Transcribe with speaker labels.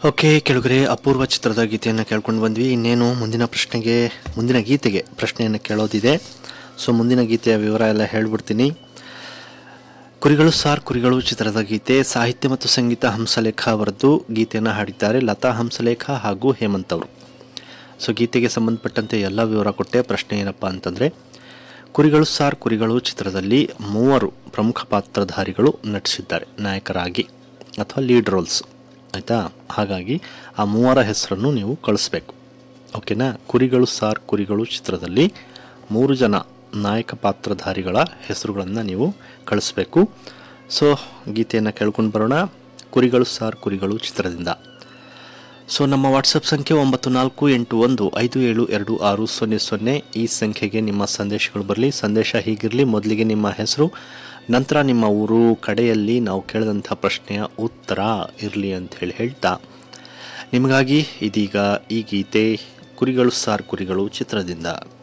Speaker 1: okay ಕೆಳಗರೆ ಅಪೂರ್ವ ಚಿತ್ರದ ಗೀತೆಯನ್ನು ಕೇಳ್ಕೊಂಡು ಬಂದ್ವಿ ಇನ್ನೇನು ಮುಂದಿನ ಪ್ರಶ್ನೆಗೆ ಮುಂದಿನ ಗೀತೆಗೆ ಪ್ರಶ್ನೆಯನ್ನು ಕೇಳೋದಿದೆ ಸೊ ಮುಂದಿನ ಗೀತೆಯ ವಿವರ ಎಲ್ಲ ಹೇಳ್ಬಿಡ್ತೀನಿ ಕುರಿಗಳು ಸಾರ್ ಕುರಿಗಳು ಚಿತ್ರದ ಗೀತೆ ಸಾಹಿತ್ಯ ಮತ್ತು ಸಂಗೀತ ಹಂಸಲೇಖ ಅವರದ್ದು ಗೀತೆಯನ್ನು ಹಾಡಿದ್ದಾರೆ ಲತಾ ಹಂಸಲೇಖ ಹಾಗೂ ಹೇಮಂತ್ ಅವರು ಸೊ ಗೀತೆಗೆ ಸಂಬಂಧಪಟ್ಟಂತೆ ಎಲ್ಲ ವಿವರ ಕೊಟ್ಟೆ ಪ್ರಶ್ನೆ ಏನಪ್ಪ ಅಂತಂದರೆ ಕುರಿಗಳು ಸಾರ್ ಕುರಿಗಳು ಚಿತ್ರದಲ್ಲಿ ಮೂವರು ಪ್ರಮುಖ ಪಾತ್ರಧಾರಿಗಳು ನಟಿಸಿದ್ದಾರೆ ನಾಯಕರಾಗಿ ಅಥವಾ ಲೀಡ್ ರೋಲ್ಸ್ ಆಯಿತಾ ಹಾಗಾಗಿ ಆ ಮೂವರ ಹೆಸರನ್ನು ನೀವು ಕಳಿಸ್ಬೇಕು ಓಕೆನಾ ಕುರಿಗಳು ಸಾರ್ ಕುರಿಗಳು ಚಿತ್ರದಲ್ಲಿ ಮೂರು ಜನ ನಾಯಕ ಪಾತ್ರಧಾರಿಗಳ ಹೆಸರುಗಳನ್ನು ನೀವು ಕಳಿಸ್ಬೇಕು ಸೊ ಗೀತೆಯನ್ನು ಕೇಳ್ಕೊಂಡು ಬರೋಣ ಕುರಿಗಳು ಸಾರ್ ಕುರಿಗಳು ಚಿತ್ರದಿಂದ ಸೊ ನಮ್ಮ ವಾಟ್ಸಪ್ ಸಂಖ್ಯೆ ಒಂಬತ್ತು ನಾಲ್ಕು ಎಂಟು ಒಂದು ಐದು ಏಳು ಎರಡು ಆರು ಸೊನ್ನೆ ಸೊನ್ನೆ ಈ ಸಂಖ್ಯೆಗೆ ನಿಮ್ಮ ಸಂದೇಶಗಳು ಬರಲಿ ಸಂದೇಶ ಹೀಗಿರಲಿ ಮೊದಲಿಗೆ ನಿಮ್ಮ ಹೆಸರು ನಂತರ ನಿಮ್ಮ ಊರು ಕಡೆಯಲ್ಲಿ ನಾವು ಕೇಳಿದಂಥ ಪ್ರಶ್ನೆಯ ಉತ್ತರ ಇರಲಿ ಅಂತ ಹೇಳಿ ಹೇಳ್ತಾ ನಿಮಗಾಗಿ ಇದೀಗ ಈ ಗೀತೆ ಕುರಿಗಳು ಸಾರ್ ಕುರಿಗಳು ಚಿತ್ರದಿಂದ